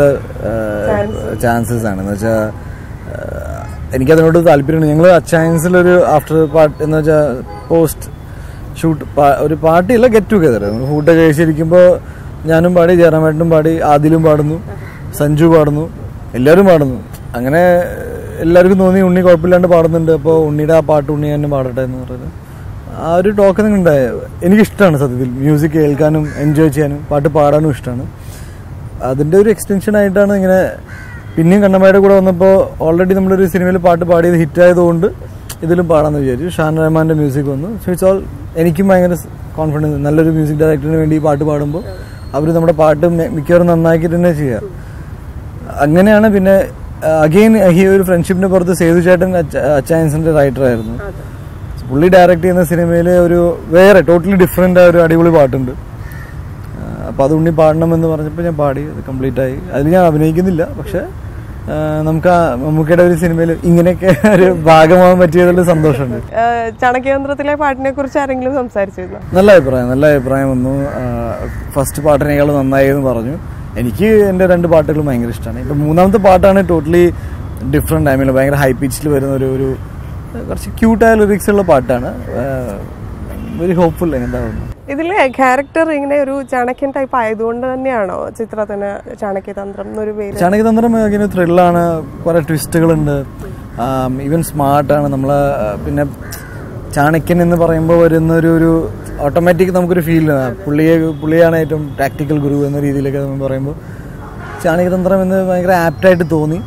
Speaker 2: ചാൻസസ് ആണ് എന്ന് വെച്ചാൽ എനിക്കതിനോട് താല്പര്യമുണ്ട് ഞങ്ങൾ അച്ചയൻസിലൊരു ആഫ്റ്റർ പാർട്ട് എന്ന് വെച്ചാൽ പോസ്റ്റ് ഷൂട്ട് ഒരു പാർട്ടിയല്ല ഗെറ്റ് ടുഗെദർ ഫുഡ് കഴിച്ചിരിക്കുമ്പോൾ ഞാനും പാടി ജയറാമേട്ടനും പാടി ആദിലും പാടുന്നു സഞ്ജു പാടുന്നു എല്ലാവരും പാടുന്നു അങ്ങനെ എല്ലാവർക്കും തോന്നി ഉണ്ണി കുഴപ്പമില്ലാണ്ട് പാടുന്നുണ്ട് അപ്പോൾ ഉണ്ണിയുടെ ആ പാട്ട് ഉണ്ണി തന്നെ പാടട്ടെ എന്ന് പറയുന്നത് ആ ഒരു ടോക്ക് നിങ്ങൾ ഉണ്ടായ എനിക്കിഷ്ടമാണ് സത്യത്തിൽ മ്യൂസിക് കേൾക്കാനും എൻജോയ് ചെയ്യാനും പാട്ട് പാടാനും ഇഷ്ടമാണ് അതിൻ്റെ ഒരു എക്സ്റ്റൻഷൻ ആയിട്ടാണ് ഇങ്ങനെ പിന്നെയും കണ്ണമ്മയുടെ കൂടെ വന്നപ്പോൾ ഓൾറെഡി നമ്മളൊരു സിനിമയിൽ പാട്ട് പാടിയത് ഹിറ്റ് ആയതുകൊണ്ട് ഇതിലും പാടാമെന്ന് വിചാരിച്ചു ഷാൻ റഹ്മാൻ്റെ മ്യൂസിക് വന്നു സോ ഇറ്റ്സ് ഓൾ എനിക്കും ഭയങ്കര കോൺഫിഡൻസ് നല്ലൊരു മ്യൂസിക് ഡയറക്ടറിന് വേണ്ടി ഈ പാട്ട് പാടുമ്പോൾ അവർ നമ്മുടെ പാട്ട് മി- മിക്കവാറും നന്നാക്കിയിട്ട് തന്നെ ചെയ്യുക അങ്ങനെയാണ് പിന്നെ അഗെയിൻ ഈ ഒരു ഫ്രണ്ട്ഷിപ്പിന്റെ പുറത്ത് സേതു ചേട്ടൻ അച്ചായൻസിന്റെ റൈറ്റർ ആയിരുന്നു പുള്ളി ഡയറക്റ്റ് ചെയ്യുന്ന സിനിമയിൽ ഒരു വേറെ ടോട്ടലി ഡിഫറെന്റ് ആയ ഒരു അടിപൊളി പാട്ടുണ്ട് ആ, അപ്പൊ അത് ഉണ്ണി പാടണമെന്ന് പറഞ്ഞപ്പോൾ ഞാൻ പാടി അത് കംപ്ലീറ്റ് ആയി അതിൽ ഞാൻ അഭിനയിക്കുന്നില്ല പക്ഷെ ആ, നമുക്ക് ആ മമ്മൂക്കയുടെ ഒരു സിനിമയിൽ ഇങ്ങനെയൊക്കെ ഒരു ഭാഗമാകാൻ പറ്റിയതിൽ സന്തോഷമുണ്ട്
Speaker 1: ആ, ചാണക്യതന്ത്രത്തിലെ പാട്ടിനെ കുറിച്ച് ആരെങ്കിലും സംസാരിച്ചിരുന്നു
Speaker 2: നല്ല അഭിപ്രായം നല്ല അഭിപ്രായം വന്നു ഫസ്റ്റ് പാട്ടിനേക്കാൾ നന്നായി എന്ന് പറഞ്ഞു എനിക്ക് എൻ്റെ രണ്ട് പാട്ടുകൾ ഭയങ്കര ഇഷ്ടമാണ് ഇപ്പം മൂന്നാമത്തെ പാട്ടാണ് ടോട്ടലി ഡിഫറെൻ്റ് ഐ മീൻ ഭയങ്കര ഹൈ പിച്ചിൽ വരുന്ന ഒരു ഒരു കുറച്ച് ക്യൂട്ടായ ലിറിക്സ് ഉള്ള പാട്ടാണ് വെരി ഹോപ്പ്ഫുൾ എന്താവുന്നു
Speaker 1: ഇതിലെ ക്യാരക്ടർ ഇങ്ങനെ ഒരു ചാണക്യൻ ടൈപ്പ് ആയതുകൊണ്ട് തന്നെയാണോ ചിത്രത്തിന് ചാണക്യതന്ത്രം എന്നൊരു പേര്
Speaker 2: ചാണകതന്ത്രം ഇങ്ങനെ ത്രില്ലാണ് കുറെ ട്വിസ്റ്റുകളുണ്ട് ഈവൻ സ്മാർട്ടാണ് നമ്മൾ പിന്നെ ചാണക്യൻ എന്ന് പറയുമ്പോൾ വരുന്ന ഒരു ഒരു ഓട്ടോമാറ്റിക് നമുക്കൊരു ഫീൽ പുള്ളിയെ പുള്ളിയാണ് ഏറ്റവും ടാക്ടിക്കൽ ഗുരു എന്ന രീതിയിലൊക്കെ നമ്മൾ പറയുമ്പോൾ ചാണകതന്ത്രം എന്ന് ഭയങ്കര ആപ്റ്റായിട്ട് തോന്നി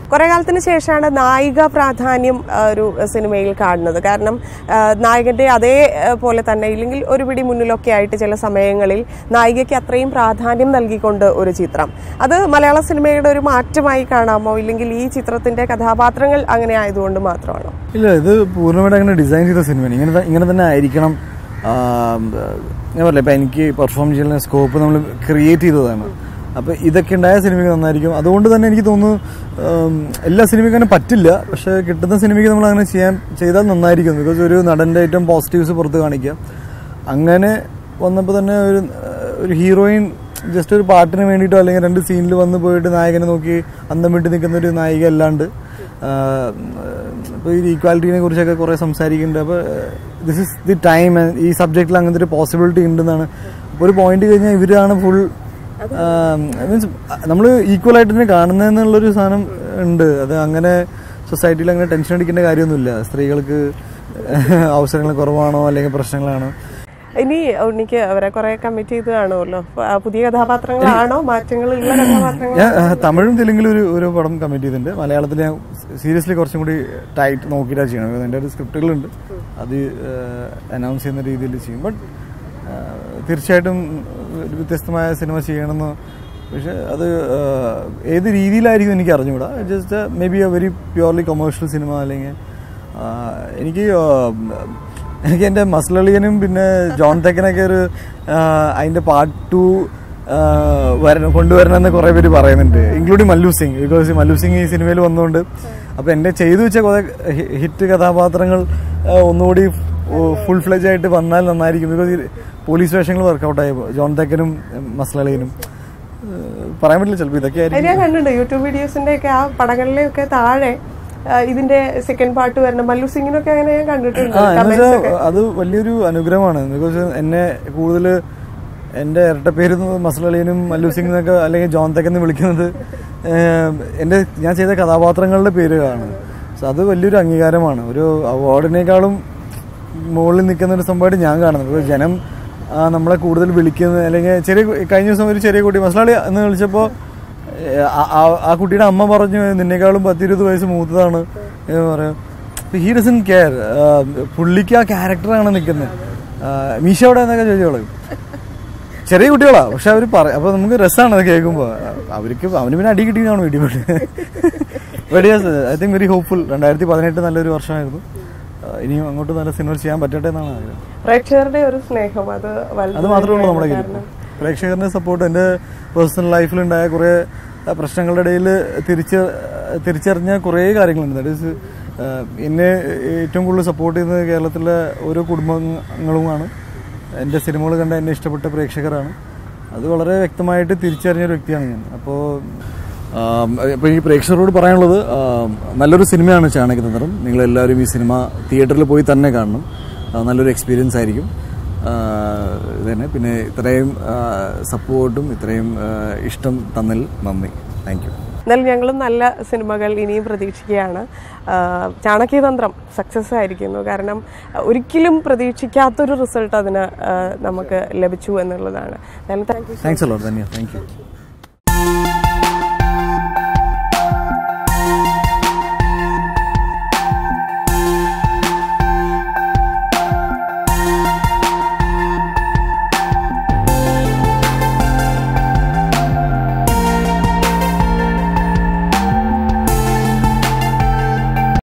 Speaker 1: കുറെ കാലത്തിന് ശേഷമാണ് നായിക പ്രാധാന്യം ആ, ഒരു സിനിമയിൽ കാണുന്നത് കാരണം ആ, നായകന്റെ അതേ ആ, പോലെ തന്നെ ഇല്ലെങ്കിൽ ഒരു പിടി മുന്നിലൊക്കെ ആയിട്ട് ചില സമയങ്ങളിൽ നായികയ്ക്ക് അത്രയും പ്രാധാന്യം നൽകിക്കൊണ്ട് ഒരു ചിത്രം അത് മലയാള സിനിമയുടെ ഒരു മാറ്റമായി കാണാമോ ഇല്ലെങ്കിൽ ഈ ചിത്രത്തിന്റെ കഥാപാത്രങ്ങൾ അങ്ങനെ ആയതുകൊണ്ട് മാത്രമാണോ
Speaker 2: ഇല്ല ഇത് പൂർണ്ണമായിട്ട് അങ്ങനെ ഡിസൈൻ ചെയ്ത സിനിമയാണ് ഇങ്ങനെ ത- ഇങ്ങനെ തന്നെ ആയിരിക്കണം ആ, ഞാൻ പറഞ്ഞില്ല ഇപ്പം എനിക്ക് പെർഫോം ചെയ്യുന്ന സ്കോപ്പ് നമ്മൾ ക്രിയേറ്റ് ചെയ്തതാണ് അപ്പോൾ ഇതൊക്കെ ഉണ്ടായ സിനിമയ്ക്ക് നന്നായിരിക്കും അതുകൊണ്ട് തന്നെ എനിക്ക് തോന്നുന്നു ഉം, എല്ലാ സിനിമയ്ക്കും അങ്ങനെ പറ്റില്ല പക്ഷെ കിട്ടുന്ന സിനിമയ്ക്ക് നമ്മൾ അങ്ങനെ ചെയ്യാൻ ചെയ്താൽ നന്നായിരിക്കും ബിക്കോസ് ഒരു നടൻ്റെ ഏറ്റവും പോസിറ്റീവ്സ് പുറത്ത് കാണിക്കുക അങ്ങനെ വന്നപ്പോൾ തന്നെ ഒരു ഒരു ഹീറോയിൻ ജസ്റ്റ് ഒരു പാട്ടിന് വേണ്ടിയിട്ടോ അല്ലെങ്കിൽ രണ്ട് സീനിൽ വന്ന് പോയിട്ട് നായകനെ നോക്കി അന്തം വിട്ട് നിൽക്കുന്ന ഒരു നായിക അല്ലാണ്ട് ഇപ്പോൾ ഈ ഈക്വാലിറ്റിനെ കുറിച്ചൊക്കെ കുറേ സംസാരിക്കുന്നുണ്ട് അപ്പോൾ ദിസ് ഇസ് ദി ടൈം ഈ സബ്ജക്റ്റിൽ അങ്ങനത്തെ ഒരു പോസിബിലിറ്റി ഉണ്ടെന്നാണ് അപ്പോൾ ഒരു പോയിന്റ് കഴിഞ്ഞാൽ ഇവരാണ് ഫുൾ മീൻസ് നമ്മൾ ഈക്വൽ ആയിട്ട് തന്നെ കാണുന്നതെന്നുള്ളൊരു സാധനം ഉണ്ട് അത് അങ്ങനെ സൊസൈറ്റിയിൽ അങ്ങനെ ടെൻഷൻ അടിക്കേണ്ട കാര്യമൊന്നുമില്ല സ്ത്രീകൾക്ക് അവസരങ്ങൾ കുറവാണോ അല്ലെങ്കിൽ പ്രശ്നങ്ങളാണോ
Speaker 1: ഇനി ഉണ്ണിക്ക് അവരെ കുറെ കമ്മിറ്റ് ചെയ്ത് കാണുമല്ലോ ആ, പുതിയ കഥാപാത്രങ്ങളാണോ മാറ്റങ്ങളുള്ള കഥാപാത്രങ്ങൾ
Speaker 2: ഞാൻ ആ, തമിഴും തെലുങ്കിലും ഒരു ഒരു പടം കമ്മിറ്റ് ചെയ്തിട്ടുണ്ട് മലയാളത്തിൽ ഞാൻ സീരിയസ്ലി കുറച്ചും കൂടി ടൈറ്റ് നോക്കിയിട്ടാണ് ചെയ്യണം എൻ്റെ ഒരു സ്ക്രിപ്റ്റുകളുണ്ട് അത് അനൗൺസ് ചെയ്യുന്ന രീതിയിൽ ചെയ്യും ബട്ട് തീർച്ചയായിട്ടും ഒരു വ്യത്യസ്തമായ സിനിമ ചെയ്യണമെന്ന് പക്ഷെ അത് ആ, ഏത് രീതിയിലായിരിക്കും എനിക്ക് അറിഞ്ഞുകൂടാ just may be a very purely commercial cinema അല്ലെങ്കിൽ ആ, എനിക്ക് ആ, എനിക്ക് എൻ്റെ മസ്ലളിയനും പിന്നെ ജോൺ തെക്കനൊക്കെ ഒരു ആ, അതിൻ്റെ പാർട്ട് ടു വരണം കൊണ്ടുവരണമെന്ന് കുറേ പേര് പറയുന്നുണ്ട് ഇൻക്ലൂഡിങ് മല്ലു സിംഗ് ബിക്കോസ് മല്ലു സിംഗ് ഈ സിനിമയിൽ വന്നുകൊണ്ട് അപ്പോൾ എൻ്റെ ചെയ്തു വെച്ച കുറേ ഹി- ഹിറ്റ് കഥാപാത്രങ്ങൾ ആ, ഒന്നുകൂടി ഫുൾ ഫ്ലെജ് ആയിട്ട് വന്നാൽ നന്നായിരിക്കും ബിക്കോസ് പോലീസ് വേഷങ്ങൾ വർക്കൗട്ടായി ജോൺ തെക്കനും മസ്ലളിയനും ഏഹ്, പറയാൻ പറ്റില്ല ചിലപ്പോൾ ഇതൊക്കെ
Speaker 1: അത്
Speaker 2: ആയിരിക്കും
Speaker 1: ഞാൻ കണ്ടിട്ടുണ്ട് യൂട്യൂബ് വീഡിയോസിന്റെ ഒക്കെ ആ പടങ്ങളിലൊക്കെ താഴെ ആ, ഇതിന്റെ സെക്കൻഡ് പാർട്ട് വരണം മല്ലു സിംഗിനൊക്കെ അങ്ങനെ ഞാൻ കണ്ടിട്ടുണ്ട്
Speaker 2: ആ
Speaker 1: comments
Speaker 2: എന്നുവെച്ചാൽ
Speaker 1: ഒക്കെ.
Speaker 2: അത് വലിയൊരു അനുഗ്രഹമാണ് ബിക്കോസ് എന്നെ കൂടുതൽ എൻ്റെ ഇരട്ട പേര് മസലളിയനും മല്ലു സിംഗ് എന്നൊക്കെ അല്ലെങ്കിൽ ജോൺ തെക്കെന്ന് വിളിക്കുന്നത് ഏഹ്, എൻ്റെ ഞാൻ ചെയ്ത കഥാപാത്രങ്ങളുടെ പേരുകളാണ് സോ അത് വലിയൊരു അംഗീകാരമാണ് ഒരു അവാർഡിനേക്കാളും മുകളിൽ നിൽക്കുന്ന ഒരു സംഭവമായിട്ട് ഞാൻ കാണുന്നത് because ജനം ആ, നമ്മളെ കൂടുതൽ വിളിക്കുന്നത് അല്ലെങ്കിൽ ചെറിയ കു- കഴിഞ്ഞ ദിവസം ഒരു ചെറിയ കുട്ടി മസലാളി എന്ന് വിളിച്ചപ്പോൾ ആ- ആ- ആ കുട്ടിയുടെ അമ്മ പറഞ്ഞു നിന്നേക്കാളും പത്തിരുപത് വയസ്സ് മൂത്തതാണ് എന്ന് പറയും ഹി ഡസൻ കെയർ പുള്ളിക്ക് ആ ക്യാരക്ടറാണ് നിൽക്കുന്നത് മീശ എവിടെ എന്നൊക്കെ ചോദിച്ചോളൂ ചെറിയ കുട്ടികളാ പക്ഷെ അവർ പറ അപ്പൊ നമുക്ക് രസമാണ് അത് കേൾക്കുമ്പോൾ അവർക്ക് അവന് പിന്നെ അടി കിട്ടി കാണും വീട്ടിൽ പോയിട്ട് ഐ തിങ്ക് വെരി ഹോപ്പ്ഫുൾ രണ്ടായിരത്തി പതിനെട്ട് നല്ലൊരു വർഷമായിരുന്നു ആ, ഇനിയും അങ്ങോട്ട് നല്ല സിനിമ ചെയ്യാൻ പറ്റട്ടെ എന്നാണ് ആഗ്രഹം
Speaker 1: പ്രേക്ഷകരുടെ ഒരു സ്നേഹം അത് വലുത്
Speaker 2: അത് മാത്രമേ ഉള്ളൂ നമ്മുടെ
Speaker 1: തന്നെയാണ്.
Speaker 2: കയ്യിൽ പ്രേക്ഷകരുടെ സപ്പോർട്ട് എൻ്റെ പേഴ്സണൽ ലൈഫിലുണ്ടായ കുറേ ആ, പ്രശ്നങ്ങളുടെ ഇടയിൽ തിരിച്ച് തിരിച്ചറിഞ്ഞ കുറേ കാര്യങ്ങളുണ്ട് ദാറ്റ് ഈസ് എന്നെ ഏറ്റവും കൂടുതൽ സപ്പോർട്ട് ചെയ്യുന്നത് കേരളത്തിലെ ഓരോ കുടുംബങ്ങളുമാണ് എൻ്റെ സിനിമകൾ കണ്ട എന്നെ ഇഷ്ടപ്പെട്ട പ്രേക്ഷകരാണ് അത് വളരെ വ്യക്തമായിട്ട് തിരിച്ചറിഞ്ഞ ഒരു വ്യക്തിയാണ് ഞാൻ അപ്പോൾ ഇപ്പോൾ ഈ പ്രേക്ഷകരോട് പറയാനുള്ളത് ആ, നല്ലൊരു സിനിമയാണ് ചാണകതന്ത്രം നിങ്ങളെല്ലാവരും ഈ സിനിമ തിയേറ്ററിൽ പോയി തന്നെ കാണണം ആ, നല്ലൊരു എക്സ്പീരിയൻസ് ആയിരിക്കും ഇത് തന്നെ പിന്നെ ഇത്രയും സപ്പോർട്ടും ഇത്രയും ആ, ഇഷ്ടം തന്നതിൽ നന്ദി താങ്ക് യു
Speaker 1: എന്നാലും ഞങ്ങളും നല്ല സിനിമകൾ ഇനിയും പ്രതീക്ഷിക്കുകയാണ് ആ, ചാണക്യതന്ത്രം സക്സസ് ആയിരിക്കുന്നു കാരണം ഒരിക്കലും പ്രതീക്ഷിക്കാത്തൊരു റിസൾട്ട് അതിന് ആ, നമുക്ക് ലഭിച്ചു എന്നുള്ളതാണ് എന്തായാലും താങ്ക് യു
Speaker 2: താങ്ക്സ് അല്ലോ ധന്യ താങ്ക് യു